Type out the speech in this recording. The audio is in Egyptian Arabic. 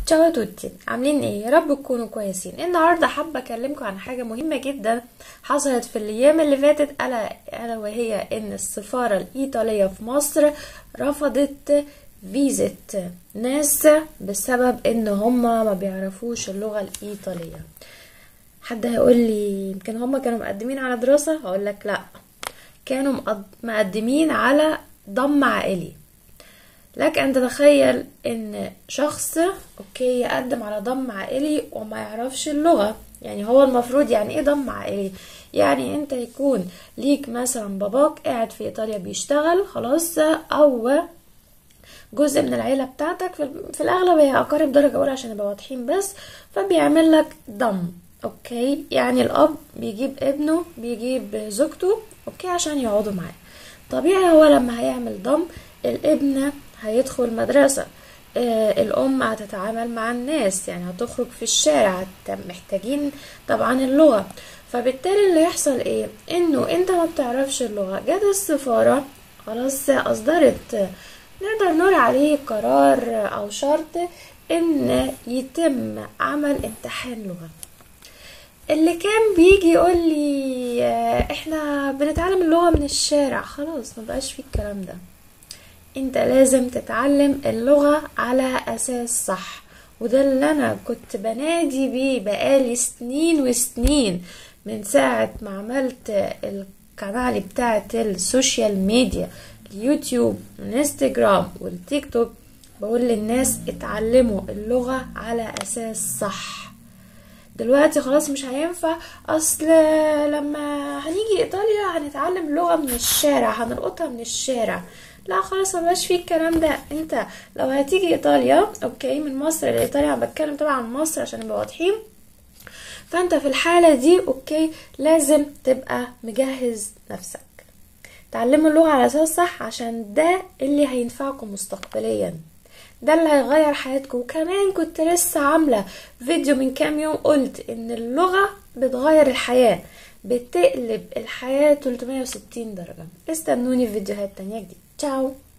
تشاو توتي عاملين ايه يا رب تكونوا كويسين النهارده حابه اكلمكم عن حاجه مهمه جدا حصلت في الايام اللي فاتت الا الا وهي ان السفاره الايطاليه في مصر رفضت فيزة ناس بسبب ان هما ما بيعرفوش اللغه الايطاليه حد هيقول لي يمكن هما كانوا مقدمين على دراسه هقول لك لا كانوا مقد- مقدمين على ضم عائلي لك ان تتخيل ان شخص اوكي يقدم على ضم عائلي وما يعرفش اللغة يعني هو المفروض يعني ايه ضم عائلي يعني انت يكون ليك مثلا باباك قاعد في ايطاليا بيشتغل خلاص او جزء من العيلة بتاعتك في, في الأغلب هي أقارب درجة أولى عشان نبقى واضحين بس فبيعمل لك ضم أوكي يعني الأب بيجيب ابنه بيجيب زوجته أوكي عشان يقعدوا معاه طبيعي هو لما هيعمل ضم الابن هيدخل مدرسة آه الأم هتتعامل مع الناس يعني هتخرج في الشارع هت- محتاجين طبعا اللغة فبالتالي اللي يحصل ايه انه انت ما بتعرفش اللغة جت السفارة خلاص اصدرت نقدر نقول عليه قرار او شرط ان يتم عمل امتحان لغة اللي كان بيجي يقول لي آه، احنا بنتعلم اللغة من الشارع خلاص ما بقاش فيه الكلام ده انت لازم تتعلم اللغة على اساس صح وده اللي انا كنت بنادي بيه بقالي سنين وسنين من ساعة ما عملت القناة بتاعت السوشيال ميديا اليوتيوب والانستجرام والتيك توك بقول للناس اتعلموا اللغة على اساس صح دلوقتي خلاص مش هينفع اصل لما هنيجي ايطاليا هنتعلم لغة من الشارع هنلقطها من الشارع لا خلاص مبقاش فيه الكلام ده انت لو هتيجي ايطاليا اوكي من مصر لايطاليا انا بتكلم طبعا عن مصر عشان نبقى واضحين فانت في الحالة دي اوكي لازم تبقى مجهز نفسك تعلموا اللغة على اساس صح عشان ده اللي هينفعكم مستقبليا ده اللي هيغير حياتكم وكمان كنت لسه عاملة فيديو من كام يوم قلت ان اللغة بتغير الحياة بتقلب الحياة 360 درجة استنوني في فيديوهات تانية جديد تشاو